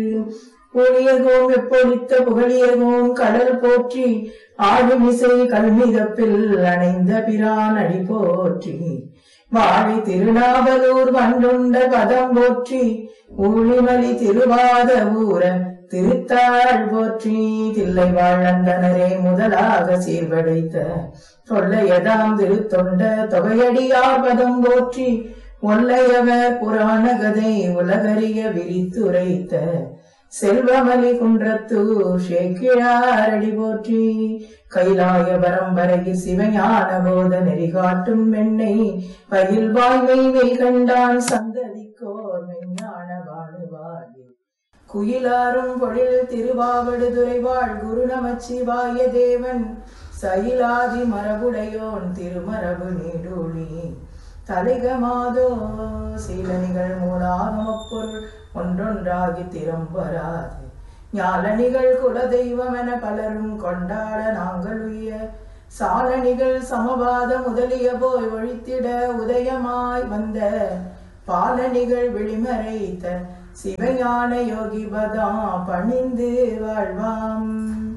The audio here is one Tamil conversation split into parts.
ஒளியகோம் எப்பொழித்த புகழியகோம் கடல் போற்றி ஆடுமிசை கல்மிதப்பில் அணைந்த பிரான் அடி போற்றி வாழி திருநாவலூர் வண்டுண்ட பதம் போற்றி ஊழிமலி திருவாத ஊர திருத்தாள் போற்றி தில்லை வாழந்தனரே முதலாக சீர்படைத்த தொல்லையதாம் திருத்தொண்ட தொகையடியார் பதம் போற்றி ஒல்லையவர் புராண கதை உலகறிய விரித்துரைத்த செல்வமலி குன்றத்தூர் சேக்கிழாரடி போற்றி கைலாய பரம்பரையில் சிவஞான போத நெறிகாட்டும் மென்னை பயில் வாய்மை மெய் கண்டான் சந்ததிக்கோர் மெஞ்ஞான வாழுவாயே குயிலாரும் பொழில் திருவாவடுதுறை வாழ் குரு நமச்சிவாய தேவன் சயிலாதி மரபுடையோன் திருமரபு நீடூழி தலைகமாதோ சீலனிகள் மூலாகமப் பொருள் ஒன்றொன்றாகி திறம்பராது ஞாலனிகள் குலதெய்வம் என பலரும் கொண்டாட நாங்கள் உய்ய சாலனிகள் சமபாத முதலிய போய் ஒழித்திட உதயமாய் வந்த பாலனிகள் விழிமறைத்த சிவஞான யோகி பதா பணிந்து வாழ்வாம்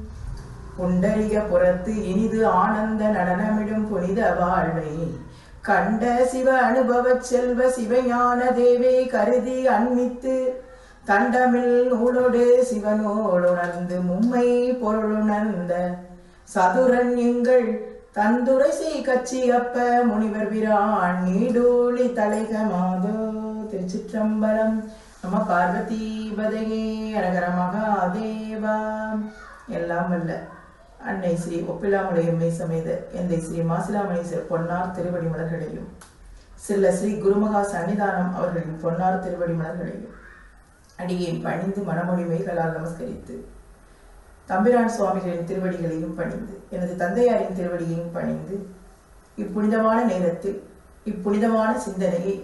புண்டரிக புறத்து இனிது ஆனந்த நடனமிடும் புனித வாழ்வை கண்ட சிவ அனுபவச் செல்வ சிவஞான தேவை கருதி அன்மித்து தண்டமில் நூலோடு சிவனோடு உணர்ந்து மும்மை பொருளுணர்ந்த சதுரன் எங்கள் தந்துரைசை கச்சி அப்ப முனிவர் பிரான் நீடூழி தலைக மாதோ திருச்சிற்றம்பலம் நம பார்வதி பதையே அரகர மகாதேவா எல்லாம் வல்ல அன்னை ஸ்ரீ ஒப்பிலாமலையம்மை சமேத எந்தை ஸ்ரீ மாசிலாமணீஸ்வர் பொன்னார் திருவடி மலர்களையும் சில ஸ்ரீ குருமகா சன்னிதானம் அவர்களின் பொன்னார் திருவடி மலர்களையும் அடியேன் பணிந்து மனமொழி மெய்களால் நமஸ்கரித்து தம்பிரான் சுவாமிகளின் திருவடிகளையும் பணிந்து எனது தந்தையாரின் திருவடியையும் பணிந்து இப்புனிதமான நேரத்தில் இப்புனிதமான சிந்தனையை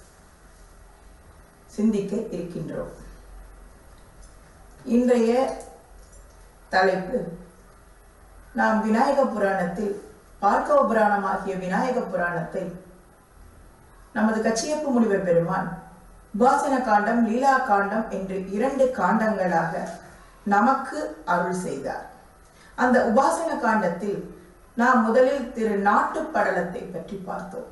சிந்திக்க இருக்கின்றோம் இன்றைய தலைப்பு நாம் விநாயக புராணத்தில் பார்க்கவ புராணமாகிய விநாயக புராணத்தை நமது கச்சியப்பு முனிவர் பெருமான் உபாசன காண்டம் லீலா காண்டம் என்று இரண்டு காண்டங்களாக நமக்கு அருள் செய்தார் அந்த உபாசன காண்டத்தில் நாம் முதலில் திரு நாட்டுப் படலத்தை பற்றி பார்த்தோம்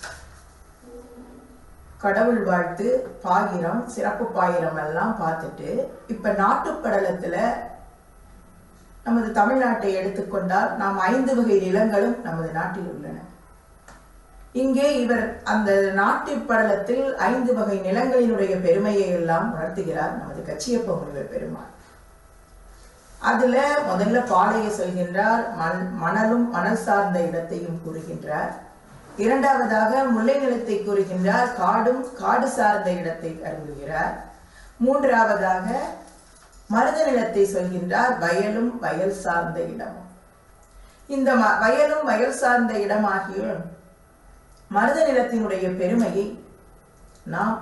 கடவுள் வாழ்த்து பாயிரம் சிறப்பு பாயிரம் எல்லாம் பார்த்துட்டு இப்ப நாட்டுப் படலத்துல நமது தமிழ்நாட்டை எடுத்துக்கொண்டால் நாம் ஐந்து வகை நிலங்களும் நமது நாட்டில் உள்ளன இங்கே இவர் அந்த நாட்டுப் படலத்தில் ஐந்து வகை நிலங்களினுடைய பெருமையை எல்லாம் உணர்த்துகிறார் நமது கச்சியப்ப முனிவர் பெருமாள் அதுல முதல்ல பாலையை சொல்கின்றார் மண் மணலும் மணல் சார்ந்த இடத்தையும் கூறுகின்றார் இரண்டாவதாக முல்லை நிலத்தை கூறுகின்றார் காடும் காடு சார்ந்த இடத்தை அருங்குகிறார் மூன்றாவதாக மருத நிலத்தை சொல்கின்றார் வயலும் வயல் சார்ந்த இடமும் இந்த ம- வயலும் வயல் சார்ந்த இடமாகிய மருத நிலத்தினுடைய பெருமையை நாம்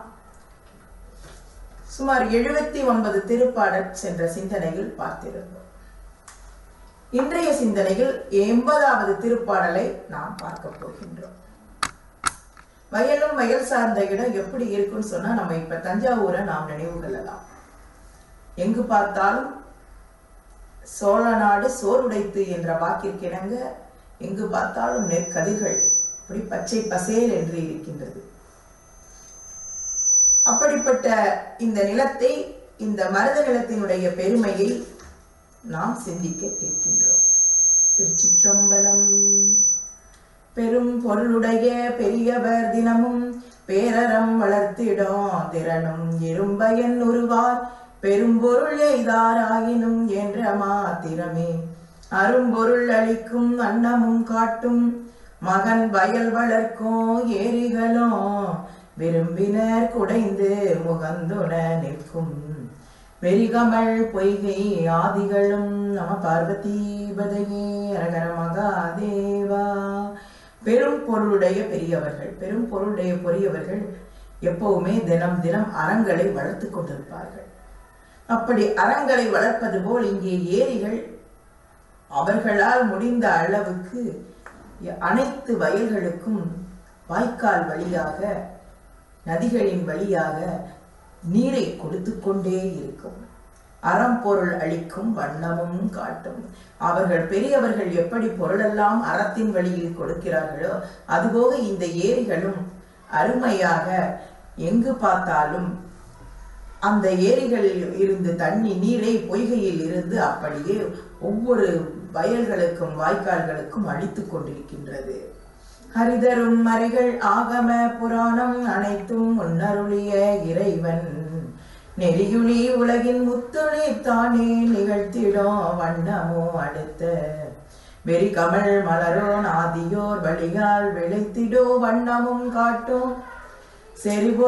சுமார் எழுபத்தி ஒன்பது திருப்பாடல் சென்ற சிந்தனையில் பார்த்திருந்தோம் இன்றைய சிந்தனையில் எண்பதாவது திருப்பாடலை நாம் பார்க்க போகின்றோம் வயலும் வயல் சார்ந்த இடம் எப்படி இருக்குன்னு சொன்னா நம்ம இப்ப தஞ்சாவூரை நாம் நினைவு கொள்ளலாம் எங்கு பார்த்தாலும் சோழ நாடு சோறுடைத்து என்ற வாக்கிற்கிணங்க எங்கு பார்த்தாலும் நெற்கதிர்கள் அப்படி பச்சை பசேல் என்று இருக்கின்றது அப்படிப்பட்ட இந்த நிலத்தை இந்த மருத நிலத்தினுடைய பெருமையை நாம் சிந்திக்க இருக்கின்றோம் திருச்சிற்றம்பலம் பெரும் பொருளுடைய பெரியவர் தினமும் பேரறம் வளர்த்திடும் திறனும் இரும்பயன் உருவார் பெரும்பொருள் எய்தாராயினும் என்ற மாத்திரமே அரும்பொருள் அளிக்கும் அன்னமும் காட்டும் மகன் வயல் வளர்க்கும் ஏரிகளும் விரும்பினர் குடைந்து முகந்துண நிற்கும் வெறிகமள் பொய்கை ஆதிகளும் நம பார்வதி பதையே அரகர மகாதேவா பெரும் பொருளுடைய பெரியவர்கள் பெரும் பொருளுடைய பெரியவர்கள் எப்பவுமே தினம் தினம் அறங்களை வளர்த்து கொண்டிருப்பார்கள் அப்படி அறங்களை வளர்ப்பது போல் இங்கே ஏரிகள் அவர்களால் முடிந்த அளவுக்கு அனைத்து வயல்களுக்கும் வாய்க்கால் வழியாக நதிகளின் வழியாக நீரை கொடுத்து கொண்டே இருக்கும் அறம் பொருள் அளிக்கும் வண்ணமும் காட்டும் அவர்கள் பெரியவர்கள் எப்படி பொருளெல்லாம் அறத்தின் வழியில் கொடுக்கிறார்களோ அதுபோக இந்த ஏரிகளும் அருமையாக எங்கு பார்த்தாலும் அந்த ஏரிகளில் இருந்து தண்ணி நீரை பொய்கையில் இருந்து அப்படியே ஒவ்வொரு வயல்களுக்கும் வாய்க்கால்களுக்கும் அளித்துக் கொண்டிருக்கின்றது ஹரிதரும் மறைகள் ஆகம புராணம் அனைத்தும் முன்னருளிய இறைவன் நெறியுளி உலகின் முத்துளி தானே நிகழ்த்திடும் வண்ணமோ அடுத்த வெறி கமல் மலரோ நாதியோர் வழியால் விளைத்திடோ வண்ணமும் காட்டும் செறிவோ